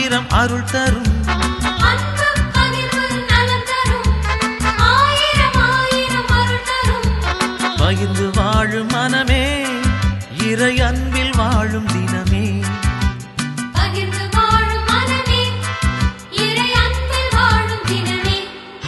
ஆயிரம் அருள் தரும் அன்பு பகிர்வு நலம் தரும் ஆயிரம் ஆயிரம் அருள் தரும் பகிர்ந்து வாழும் மனமே இறை அன்பில் வாழும் தினமே பகிர்ந்து வாழும் மனமே இறை அன்பில் வாழும் தினமே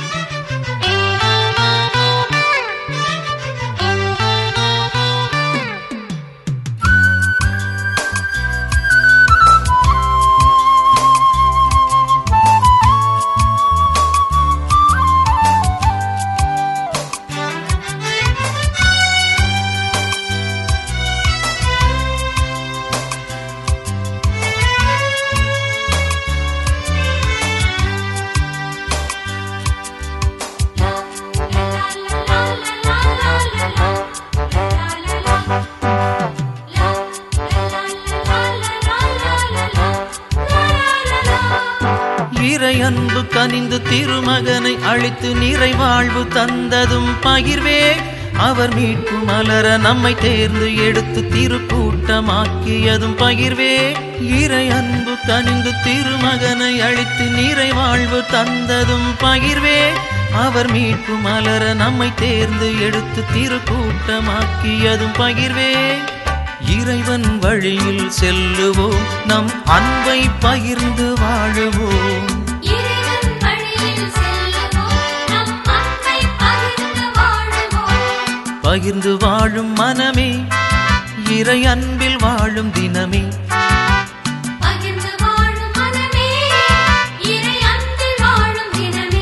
இறை அன்பு கனிந்து திருமகனை அழித்து நிறைவாழ்வு தந்ததும் பகிர்வே அவர் மீட்பு மலர நம்மை தேர்ந்து எடுத்து திருக்கூட்டமாக்கியதும் பகிர்வே இறை அன்பு கனிந்து திருமகனை அழித்து நிறைவாழ்வு தந்ததும் பகிர்வே அவர் மீட்பு மலர நம்மை தேர்ந்து எடுத்து திருக்கூட்டமாக்கியதும் பகிர்வே இறைவன் வழியில் செல்லுவோம் நம் அன்பை பகிர்ந்து வாழுவோம் இறைவன் வழியில் செல்லுவோம் நம் அன்பை பகிர்ந்து வாழுவோம் பகிர்ந்து வாழும் மனமே இறை அன்பில் வாழும் தினமே பகிர்ந்து வாழும் மனமே இறை அன்பில் வாழும் தினமே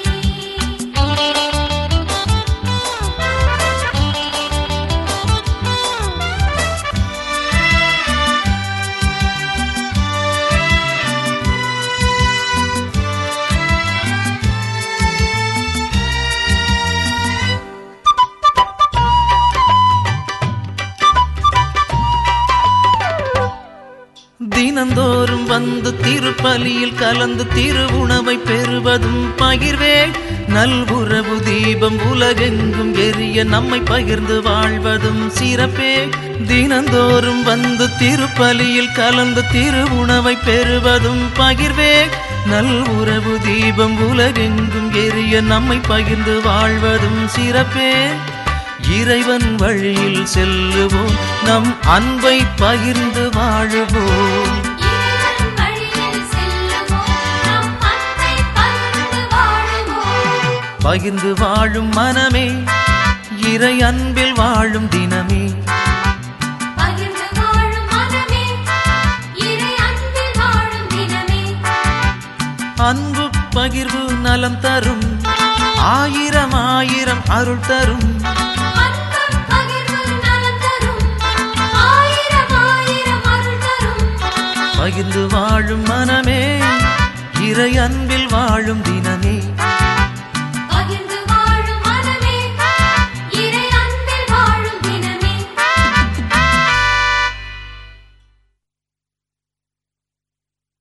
தினந்தோறும் வந்து திருப்பலியில் கலந்து திருவுணவை பெறுவதும் பகிர்வே நல்புறவு தீபம் உலகெங்கும் எரிய நம்மை பகிர்ந்து வாழ்வதும் சிறப்பே தினந்தோறும் வந்து திருப்பலியில் கலந்து திருவுணவை பெறுவதும் பகிர்வே நல்உறவு தீபம் உலகெங்கும் எரிய நம்மை பகிர்ந்து வாழ்வதும் சிறப்பே இறைவன் வழியில் செல்லுவோம் நம் அன்பை பகிர்ந்து வாழுவோம் இறைவன் வழியில் செல்லுவோம் நம் அன்பை பகிர்ந்து வாழுவோம் பகிர்ந்து வாழும் மனமே இறை அன்பில் வாழும் தினமே பகிர்ந்து வாழும் மனமே இறை அன்பில் வாழும் தினமே அன்பு பகிர்வு நலம் தரும் ஆயிரம் ஆயிரம் அருள் தரும் அன்பு பகிர்வு நலம் தரும் ஆயிரம் ஆயிரம் அருள் தரும் பகிர்ந்து வாழும் மனமே இறை அன்பில் வாழும் தினமே